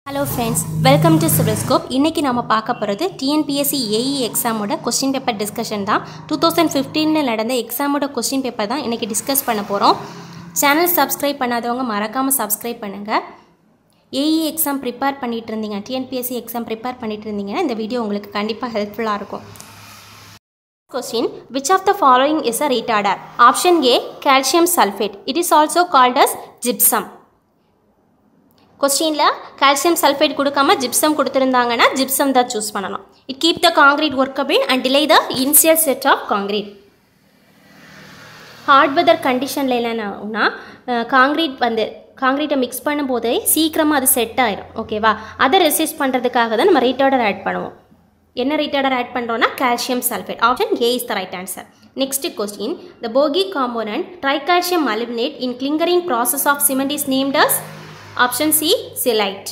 Hello friends welcome to Civilscope இன்றைக்கி நம்ம பார்க்க போகிறது டிஎன்பிஎஸ்சி ஏஇ எக்ஸாமோட கொஸ்டின் பேப்பர் டிஸ்கஷன் தான் டூ தௌசண்ட் ஃபிஃப்டீனில் நடந்த எக்ஸாமோட கொஸ்டின் பேப்பர் தான் இன்றைக்கி டிஸ்கஸ் பண்ண போகிறோம் சேனல் சப்ஸ்கிரைப் பண்ணாதவங்க மறக்காமல் சப்ஸ்கிரைப் பண்ணுங்கள் ஏஇ எக்ஸாம் ப்ரிப்பேர் பண்ணிட்டு இருந்தீங்க டிஎன்பிஎஸ்சி எக்ஸாம் ப்ரிப்பேர் பண்ணிட்டு இருந்தீங்கன்னா இந்த வீடியோ உங்களுக்கு கண்டிப்பாக ஹெல்ப்ஃபுல்லாக இருக்கும் Question Which of the following is a retarder? Option A Calcium sulfate. It is also called as gypsum. கொஸ்டினில் கால்சியம் சல்ஃபேட் கொடுக்காம ஜிப்சம் கொடுத்துருந்தாங்கன்னா ஜிப்சம் தான் சூஸ் பண்ணணும் it keep the concrete workable and delay the initial set of concrete hard weather கண்டிஷனில் என்னென்னா concrete வந்து காங்கிரீட்டை mix பண்ணும்போதே சீக்கிரமாக அது செட் ஆயிடும் ஓகேவா அதை ரெசிஸ்ட் பண்ணுறதுக்காக தான் நம்ம ரீட்டார்டர் ஆட் பண்ணுவோம் என்ன ரீட்டார்டர் ஆட் பண்ணுறோன்னா calcium sulphate option A is the right answer next question the Bogue component tricalcium aluminate in clinkering process of cement is named as option C celite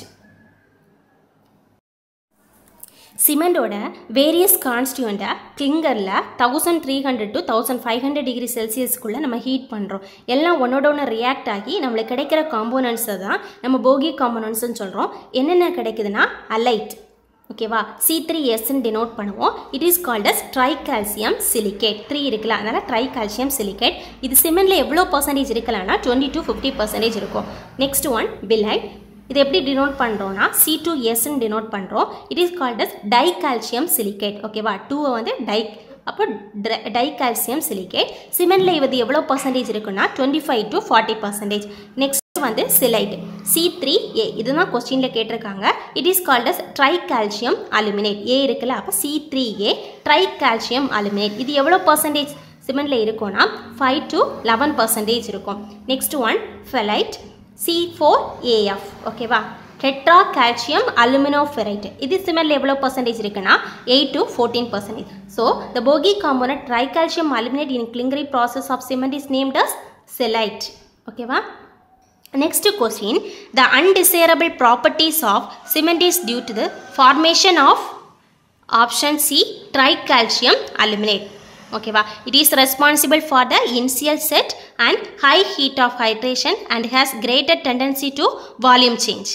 சிமெண்டோட வேரியஸ் கான்ஸ்டியூண்ட்டை கிளிங்கரில் thousand three hundred to thousand five hundred degree செல்சியஸ்க்குள்ளே நம்ம heat பண்ணுறோம் எல்லாம் ஒன்னோட ஒன்று react ஆகி நம்மளுக்கு கிடைக்கிற காம்போனன்ட்ஸை தான் நம்ம போகி காம்போனன்ட்ஸ்னு சொல்கிறோம் என்னென்ன கிடைக்குதுன்னா அலைட் ஓகேவா சி த்ரீ எஸ்ன்னு டினோட் பண்ணுவோம் it is called as tricalcium silicate three இருக்குல்ல அதனால் ட்ரை கால்சியம் சிலிகேட் இது சிமெண்டில் எவ்வளோ பர்சன்டேஜ் இருக்கலாம்னா டுவெண்ட்டி டு ஃபிஃப்டி பர்சன்டேஜ் இருக்கும் நெக்ஸ்ட் ஒன் பிலைட் இது எப்படி டினோட் பண்ணுறோன்னா சி டூ எஸ்ன்னு டினோட் பண்ணுறோம் it is called as dicalcium silicate ஓகேவா டூவை வந்து டை அப்போ டை கால்சியம் சிலிகேட் சிமெண்டில் இது எவ்வளோ பர்சன்டேஜ் இருக்குன்னா twenty five to forty percentage next வந்து சிலைட் சி த்ரீ ஏ இதுதான் கொஸ்டினில் கேட்டிருக்காங்க it is called as tricalcium aluminate A இருக்குல்ல அப்போ C three A tricalcium aluminate இது எவ்வளோ பர்சன்டேஜ் சிமெண்டில் இருக்கும்னா ஃபைவ் டு லெவன் பர்சன்டேஜ் இருக்கும் next one felite C four AF ஓகேவா டெட்ரா கால்சியம் அலுமினோஃபெரைட் இது சிமெண்டில் எவ்வளோ பர்சன்டேஜ் இருக்குன்னா eight to fourteen percentage so the Bogue component tricalcium aluminate in clinkering process of cement is named as celite ஓகேவா Next question The undesirable properties of cement is due to the formation of option C tricalcium aluminate. ஓகேவா it is responsible for the initial set and high heat of hydration and has greater tendency to volume change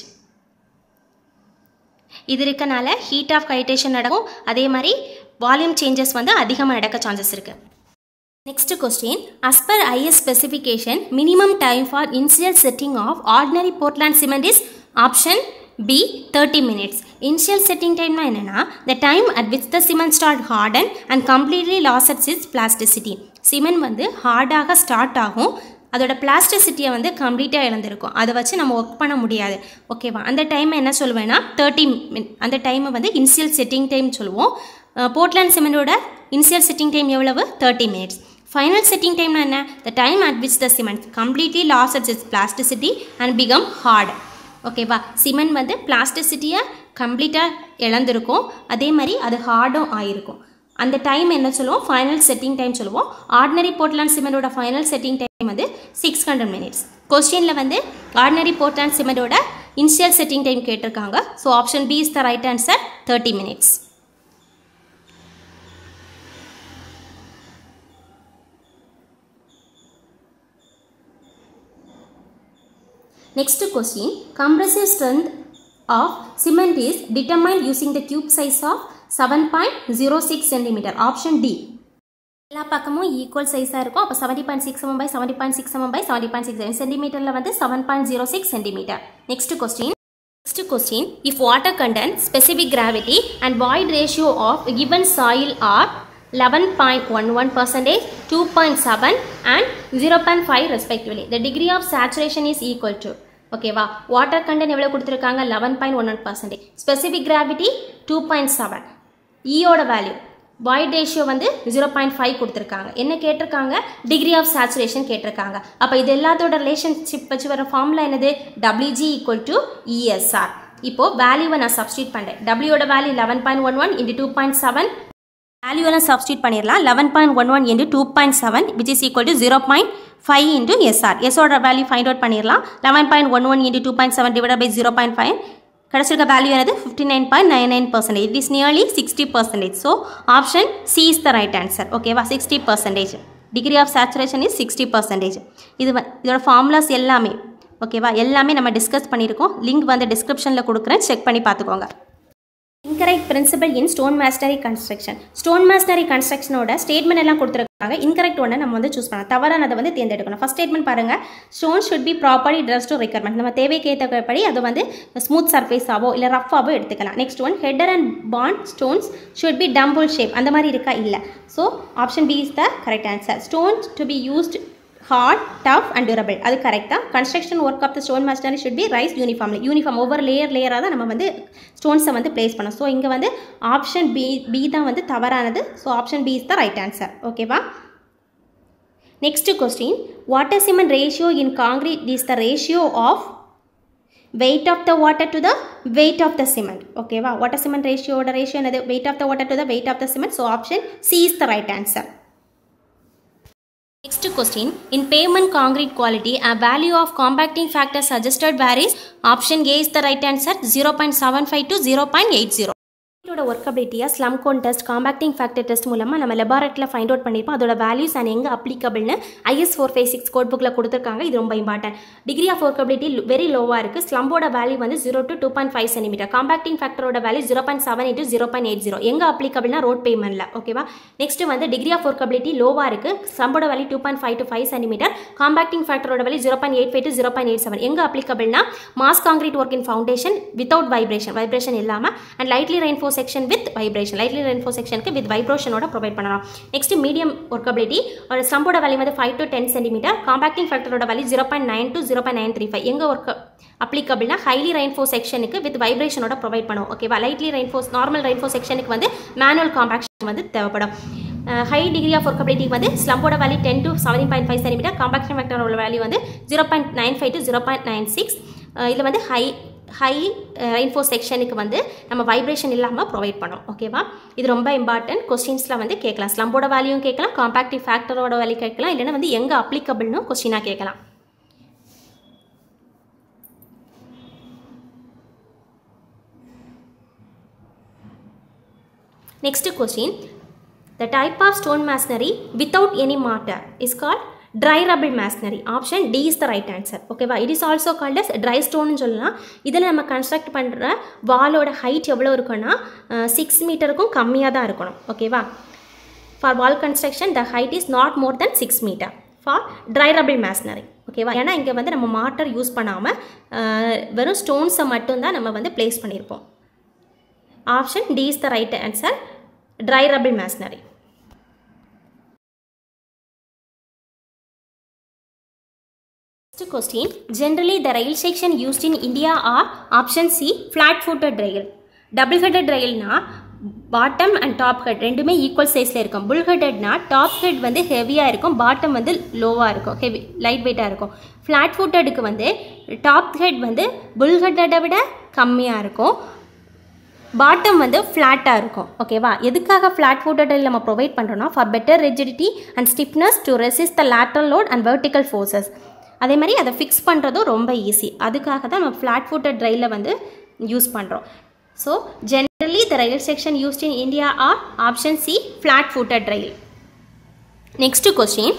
இது இருக்கனால heat of hydration நடக்கும் அதே மாதிரி volume changes வந்து அதிகமாக நடக்க chances இருக்குது Next question. As per IS specification, minimum time for initial setting of ordinary Portland cement is option B 30 minutes. Initial setting time என்னன்னா the time at which the cement start harden and completely loses its plasticity. Cement வந்து ஹார்டாக start ஆகும் அதோட பிளாஸ்டிசிட்டியை வந்து கம்ப்ளீட்டாக இழந்திருக்கும் அதை வச்சு நம்ம ஒர்க் பண்ண முடியாது ஓகேவா அந்த டைமை என்ன சொல்லுவேன்னா தேர்ட்டி மின் அந்த டைமை வந்து இனிஷியல் செட்டிங் டைம் சொல்லுவோம் போர்ட்லேண்ட் சிமெண்டோட இனிஷியல் செட்டிங் டைம் எவ்வளவு தேர்ட்டி மினிட்ஸ் ஃபைனல் செட்டிங் டைம்னா என்ன the time at which the cement completely loss its its plasticity and become hard ஓகேவா சிமெண்ட் வந்து பிளாஸ்டிசிட்டியை கம்ப்ளீட்டாக இழந்திருக்கும் அதே மாதிரி அது ஹார்டும் ஆயிருக்கும் அந்த டைம் என்ன சொல்லுவோம் ஃபைனல் செட்டிங் டைம் சொல்லுவோம் ஆர்டினரி போர்ட்லாண்ட் சிமெண்டோட ஃபைனல் செட்டிங் டைம் வந்து சிக்ஸ் ஹண்ட்ரட் மினிட்ஸ் கொஸ்டினில் வந்து ஆர்டினரி போர்ட்லாண்ட் சிமெண்டோட இனிஷியல் செட்டிங் டைம் கேட்டிருக்காங்க so option B is the right answer thirty minutes Next question. Compressive strength of cement is determined using the cube size of 7.06 cm. Option D. எல்லா பக்கமும் equal சைஸாக இருக்கும் அப்போ seventy point six seven by seventy point six seven by seventy point six seven சென்டிமீட்டரில் வந்து seven point zero six centimetre next question next question if water content specific gravity and void ratio of given soil are eleven point one one percentage two point seven and zero point five respectively the degree of saturation is equal to ஓகேவா water content எவ்வளோ கொடுத்துருக்காங்க eleven point one one percentage specific gravity two point seven ஈயோட value void ratio வந்து zero point five கொடுத்துருக்காங்க என்ன கேட்டிருக்காங்க degree of saturation கேட்டிருக்காங்க அப்போ இது எல்லாத்தோட ரிலேஷன்ஷிப் வச்சு வர ஃபார்முலா என்னது டபிள்யூஜி ஈக்குவல் டு இஎஸ்ஆர் இப்போது வேல்யூவை நான் சப்ஸ்டியூட் பண்ணுறேன் டபிள்யூட value eleven point one one into two point seven வேல்யூவெல்லாம் சப்ஸ்டியூட் பண்ணிடலாம் eleven point one one into two point seven which is equal to zero point five into S R எஸ்ஓட value find out பண்ணிடலாம் eleven point one one into two point seven divide by zero point five கிடச்சிருக்க value என்னது fifty nine point nine nine percentage it is nearly sixty percentage so option C is the right answer ஓகேவா sixty percentage degree of saturation is sixty percentage இது இதோட formulas எல்லாமே ஓகேவா எல்லாமே நம்ம discuss பண்ணியிருக்கோம் லிங்க் வந்து டிஸ்கிரிப்ஷனில் கொடுக்குறேன் செக் பண்ணி பார்த்துக்கோங்க incorrect principle in stone masonry construction stone masonry கன்ஸ்ட்ரக்ஷனோட ஸ்டேட்மெண்ட் எல்லாம் கொடுத்துருக்காங்க இன்கரெக்ட் ஒன்று நம்ம வந்து சூஸ் பண்ணலாம் தவறானதை வந்து தேர்ந்தெடுக்கணும் ஃபஸ்ட் ஸ்டேட்மெண்ட் பாருங்க stone should be properly dress to requirement நம்ம தேவைக்கு ஏற்றபடி அது வந்து ஸ்மூத் சர்ஃபேஸாவோ இல்லை ரஃபாவோ எடுத்துக்கலாம் next one header and bond stones should be dumbbell shape அந்த மாதிரி இருக்கா இல்லை so option B is the correct answer stones to be used hard tough and durable அது கரெக்டாக construction work of the stone masonry should be rise uniformly uniform ஒவ்வொரு layer லேயராக தான் நம்ம வந்து ஸ்டோன்ஸை வந்து பிளேஸ் பண்ணோம் ஸோ இங்கே வந்து ஆப்ஷன் பி பி தான் வந்து தவறானது so option B is the right answer ஓகேவா next question water cement ratio in concrete is the ratio of weight of the water to the weight of the cement ஓகேவா water cement ரேஷியோட ratio என்னது weight of the water to the weight of the cement so option C is the right answer Next question. In pavement concrete quality, a value of compacting factor suggested varies. Option A is the right answer 0.75 to 0.80. இதோட ஒர்க்கபிலிட்டியாக slump cone test compacting factor test மூலமாக நம்ம லெபார்ட்டரியில் find out பண்ணியிருப்போம் அதோட values and எங்கே அப்ளிகபிள்னு IS four five six code புக்கில் கொடுத்துருக்காங்க இது ரொம்ப important degree of workability very லோவாக இருக்குது ஸ்லம்போட வேல்யூ வந்து zero to two point five centimetre compacting ஃபேக்டரோட value zero point seven eight zero point eight zero எங்கே அப்ளிகபிள்னா ரோட் பேமெண்ட்டில் ஓகேவா நெக்ஸ்ட் வந்து டிகிரி ஆஃப் ஒர்க்கபிலிட்டி லோவாக இருக்குது ஸ்லம்போட value two point five to five centimetre compacting ஃபேக்டரோட value zero point eight five to zero point eight seven எங்கே அப்ளிகபிள்னா mass concrete work in foundation without vibration vibration இல்லாமல் and lightly reinforced section with vibration lightly reinforced செக்ஷனுக்கு with வைப்ரேஷனோட provide பண்ணலாம் next medium workability ஒரு ஸ்லம்போட value வந்து five to ten centimeter compacting ஃபேக்டரோட value zero point nine to zero point nine three five எங்கே work அப்ளிகபிள்னா ஹைலி ரெயின்ஃபோ செக்ஷனுக்கு வித் வைப்ரேஷனோட ப்ரொவைட் பண்ணுவோம் ஓகேவா லைட்லி ரெயின்ஃபோஸ் நார்மல் ரெயின்ஃபோ செக்ஷனுக்கு வந்து மேனுவல் காம்பாக்ஷன் வந்து தேவைப்படும் ஹை டிகிரி ஆஃப் ஒர்க்கபிலிட்டி வந்து ஸ்லம்போட value ten to seven point five centimeter compaction ஃபேக்டரோட வேல்யூ வந்து zero point nine five to zero point nine six இதில் வந்து ஹை ஹை ரெயின்ஃபோ செக்ஷனுக்கு வந்து நம்ம வைப்ரேஷன் இல்லாமல் ப்ரொவைட் பண்ணோம் ஓகேவா இது ரொம்ப இம்பார்ட்டன்ட் கொஸ்டின்ஸில் வந்து கேட்கலாம் ஸ்லம்போட வேல்யூவும் கேட்கலாம் காம்பாக்டிவ் ஃபேக்டரோட வேல்யூ கேட்கலாம் இல்லைன்னா வந்து எங்கே அப்ளிகபிள்னு கொஸ்டினாக கேட்கலாம் Next question. The type of stone masonry without any mortar is called dry rubble masonry. Option D is the right answer. ஓகேவா it is also called as dry stone சொல்லலாம் இதில் நம்ம கன்ஸ்ட்ரக்ட் பண்ணுற வாலோட ஹைட் எவ்வளோ இருக்குன்னா சிக்ஸ் மீட்டருக்கும் கம்மியாக தான் இருக்கணும் ஓகேவா for wall construction the height is not more then six meter for dry rubble masonry ஓகேவா ஏன்னா இங்கே வந்து நம்ம மாட்டர் யூஸ் பண்ணாமல் வெறும் ஸ்டோன்ஸை மட்டும்தான் நம்ம வந்து பிளேஸ் பண்ணியிருப்போம் Option D is the right answer. Dry rubble masonry. Next question. Generally, the rail section used in India are option C, flat-footed rail. Double headed railனா பாட்டம் அண்ட் டாப் ஹெட் ரெண்டுமே equal சைஸில் இருக்கும் புல் ஹெட்டட்னா top head வந்து ஹெவியாக இருக்கும் bottom வந்து லோவாக இருக்கும் ஹெவி லைட் வெயிட்டாக இருக்கும் ஃப்ளாட் ஃபுட்டடுக்கு வந்து டாப் ஹெட் வந்து புல் ஹெட்டடை விட கம்மியாக இருக்கும் பாட்டம் வந்து ஃப்ளாட்டாக இருக்கும் ஓகேவா எதுக்காக ஃப்ளாட் ஃபுட்டடில் நம்ம ப்ரொவைட் பண்ணுறோம்னா for better rigidity and stiffness to resist the lateral load and vertical forces அதே மாதிரி அதை ஃபிக்ஸ் பண்ணுறதும் ரொம்ப ஈஸி அதுக்காக தான் நம்ம ஃப்ளாட் ஃபுட்டட் ரயிலில் வந்து யூஸ் பண்ணுறோம் so generally the rail section used in India are option C flat footed rail next question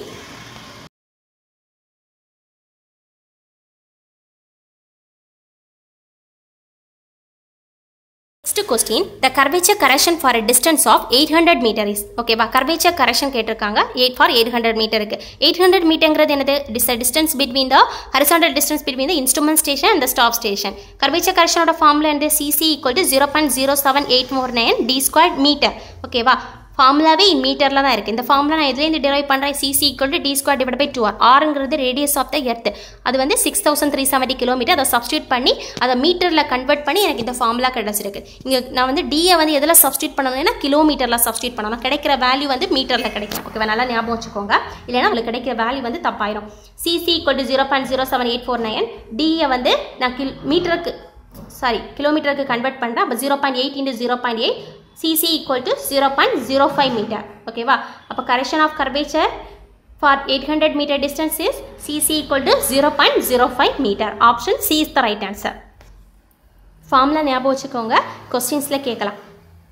next question the curvature correction for a distance of eight hundred meter is ஓகேவா curvature correction கேட்டிருக்காங்க eight for eight hundred மீட்டருக்கு eight hundred மீட்டர்ங்கிறது என்னது dis distance between the horizontal distance between the instrument station and staff station curvature கரெக்ஷனோட formula வந்து CC equal to zero point zero seven eight four nine D square meter ஓகேவா ஃபார்முலாவே இன் மீட்டரில் தான் இருக்குது இந்த ஃபார்முலா நான் எதுலேருந்து டிரைவ் பண்ணுறேன் CC equal to D square divide by two R ஆறுங்கிறது ரேடியஸ் ஆஃப் த எர்த் அது வந்து six thousand three seventy kilometer அதை சப்ஸ்டியூட் பண்ணி அதை மீட்டரில் கன்வெர்ட் பண்ணி எனக்கு இந்த ஃபார்முலா கிடச்சிருக்கு இங்கே நான் வந்து டியை வந்து எதில் சப்ஸ்டியூட் பண்ணணும்னா கிலோமீட்டரில் சப்ஸ்டியூட் பண்ணணும் கிடைக்கிற வேல்யூ வந்து மீட்டரில் கிடைக்கும் ஓகேவா நல்லா ஞாபகம் வச்சுக்கோங்க இல்லைனா உங்களுக்கு கிடைக்கிற வேல்யூ வந்து தப்பாயிரும் CC equal to zero point zero seven eight four nine டியை வந்து நான் கில் மீட்டருக்கு சாரி கிலோமீட்டருக்கு கன்வெர்ட் பண்ணுறேன் அப்போ zero point eight into zero point eight CC equal to zero point zero five meter ஓகேவா அப்போ correction of curvature for eight hundred meter distance is CC equal to zero point zero five meter option C is the right answer formula ஞாபகம் வச்சுக்கோங்க கொஸ்டின்ஸில் கேட்கலாம்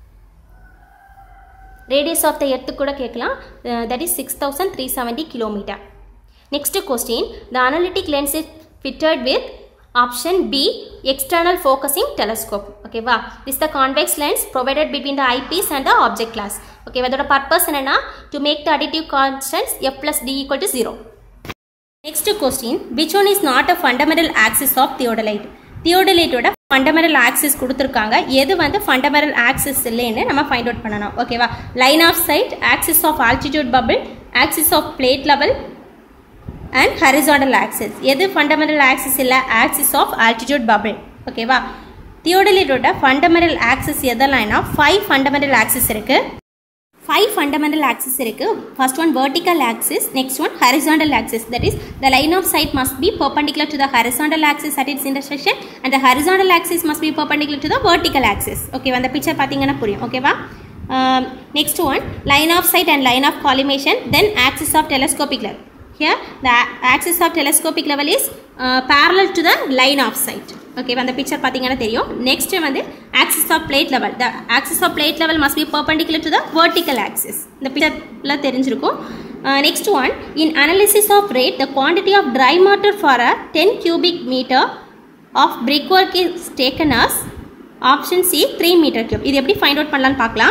radius of the earth கூட கேட்கலாம் that is six thousand three seventy kilometer next question the analytic lens is fitted with option B external focusing telescope ஓகேவா this the convex lens provided between the eyepiece and the object glass ஓகேவா அதோட purpose என்னன்னா to make the additive constants f plus d equal to 0 next question which one is not a fundamental axis of theodolite தியோடலைட்டோட fundamental axis கொடுத்துருக்காங்க எது வந்து fundamental axis இல்லைன்னு நம்ம find out பண்ணணும் ஓகேவா line of sight axis of altitude bubble axis of plate level and horizontal axis எது fundamental axis இல்லை ஆக்சிஸ் ஆஃப் ஆல்டிடியூட் பபிள் ஓகேவா தியோடலைட்டோட ஃபண்டமெண்டல் ஆக்சிஸ் எதெல்லாம்னா ஃபைவ் ஃபண்டமெண்டல் ஆக்சிஸ் இருக்குது ஃபைவ் ஃபண்டமெண்டல் ஆக்சிஸ் இருக்குது first one vertical axis next one horizontal axis that is the line of sight must be perpendicular to the horizontal axis at its intersection and the horizontal axis must be perpendicular to the vertical axis ஓகேவா அந்த picture பார்த்தீங்கன்னா புரியும் ஓகேவா next one line of sight and line of collimation then axis of telescopic level here the axis of telescopic level is uh, parallel to the line of sight ஓகேவா அந்த picture பார்த்தீங்கன்னா தெரியும் next வந்து axis of plate level the axis of plate level must be perpendicular to the vertical axis இந்த பிக்சரில் தெரிஞ்சிருக்கும் next one in analysis of rate the quantity of dry mortar for a ten cubic meter of brick work is taken as option C three meter cube இது எப்படி find out பண்ணலான்னு பார்க்கலாம்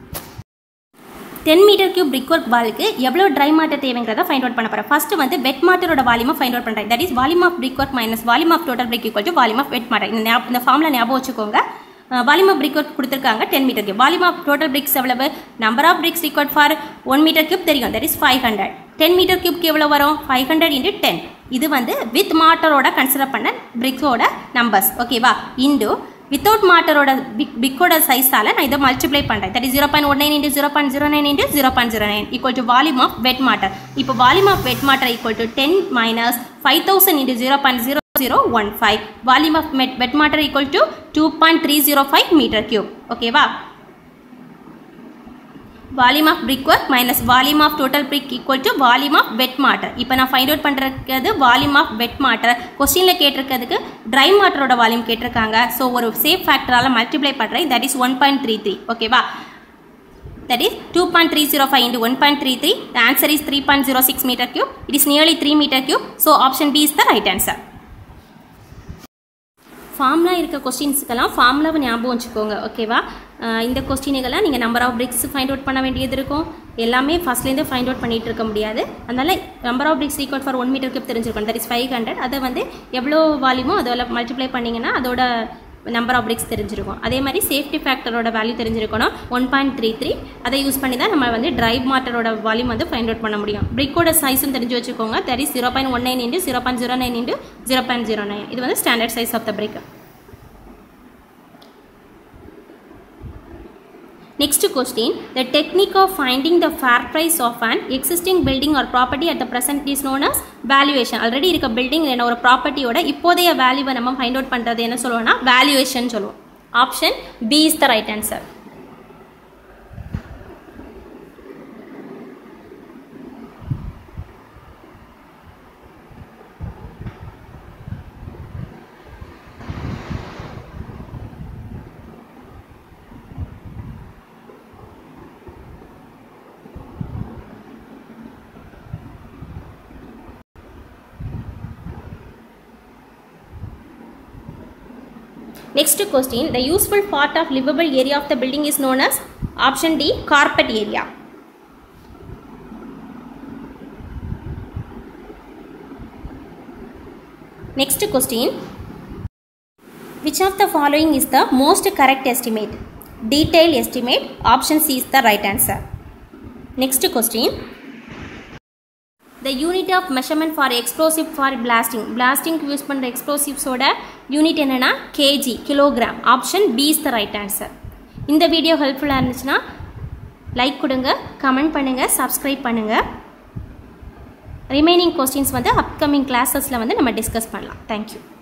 ten meter cube brick work பாலுக்கு எவ்வளோ dry mortar தேவைங்கிறத find out பண்ண போகிறேன் first வந்து வெட் மாட்டரோட வால்யூமை ஃபைண்ட் அவுட் பண்ணுறேன் that is volume of brick work minus volume of total brick equal to volume of wet mortar இந்த ஞாபகம் இந்த ஃபார்மில் ஞாபகம் வச்சுக்கோங்க வால்யூம் ஆஃப் பிரிக் ஒர்க் கொடுத்துருக்காங்க ten meter cube volume of total bricks எவ்வளவு number of bricks equal for one meter cube தெரியும் that is five hundred ten meter கியூப்க்கு எவ்வளோ வரும் ஃபைவ் ஹண்ட்ரட் இன்ட்டு டென் இது வந்து வித் மாட்டரோட கன்சிடர் பண்ண பிரிக்ஸோட நம்பர்ஸ் ஓகேவா இன்டு வித்தவுட் மாட்டரோட பிக் பிக்கோட சைஸால் நான் இதை மல்டிப்ளை பண்ணுறேன் that is zero point one nine into zero point zero nine into zero point zero nine equal to volume of wet mortar இப்போ volume of wet mortar equal to ten minus five thousand into zero point zero zero one five volume of met wet mortar equal to two point three zero five metre cube ஓகேவா volume of brick work minus volume of total brick equal to volume of wet mortar இப்போ நான் find out பண்ணுறது volume of wet mortar கொஸ்டினில் கேட்டிருக்கிறதுக்கு dry மாட்டரோட volume கேட்டிருக்காங்க so ஒரு safe ஃபேக்டரால் மல்டிப்ளை பண்ணுறேன் that is one point three three ஓகேவா that is 2.305 into 1.33 the answer is 3.06 meter cube it is nearly 3 meter cube so option b is the right answer ஃபார்ம்லாம் இருக்க கொஸ்டின்ஸுக்கெல்லாம் ஃபார்முலாவை ஞாபகம் வச்சுக்கோங்க ஓகேவா இந்த கொஸ்டினுக்கெல்லாம் நீங்கள் number of bricks find out பண்ண வேண்டியது இருக்கும் எல்லாமே ஃபஸ்ட்லேருந்து ஃபைண்ட் அவுட் பண்ணிட்டு இருக்க முடியாது அதனால் number of bricks equal for one meter cube தெரிஞ்சிருக்கும் தட் இஸ் ஃபைவ் ஹண்ட்ரட் அதை வந்து எவ்வளோ வால்யூமோ அதில் மல்டிப்ளை பண்ணிங்கன்னா அதோட நம்பர் ஆஃப் பிரிக்ஸ் தெரிஞ்சிருக்கும் அதே மாதிரி சேஃப்டி ஃபேக்டரோட வேல்யூ தெரிஞ்சிருக்கணும் ஒன் பாயிண்ட் த்ரீ த்ரீ அதை யூஸ் பண்ணி தான் நம்ம வந்து டிரைவ் மாட்டரோட வால்யூம் வந்து ஃபைண்ட் அவுட் பண்ண முடியும் பிரிக்கோட சைஸும் தெரிஞ்சு வச்சுக்கோங்க that is zero point one nine into zero point zero nine into zero point zero nine இது வந்து standard size of the brick Next question, the technique of finding the fair price of an existing building or property at the present is known as valuation. Already இருக்க building என்ன ஒரு ப்ராப்பர்ட்டியோட இப்போதைய வேல்யூவை நம்ம find out பண்ணுறது என்ன சொல்லுவோம்னா valuation சொல்லுவோம் option B is the right answer Next question, the useful part of livable area of the building is known as option D, carpet area. Next question, which of the following is the most correct estimate? Detailed estimate, option C is the right answer. Next question, the unit of measurement for explosive for blasting blasting use பண்ணுற எக்ஸ்ப்ளோசிவ்ஸோட unit என்னென்னா KG kilogram option B is the right answer இந்த video ஹெல்ப்ஃபுல்லாக இருந்துச்சுன்னா like கொடுங்க comment பண்ணுங்கள் subscribe பண்ணுங்கள் remaining questions வந்து அப்கமிங் கிளாஸஸில் வந்து நம்ம டிஸ்கஸ் பண்ணலாம் தேங்க்யூ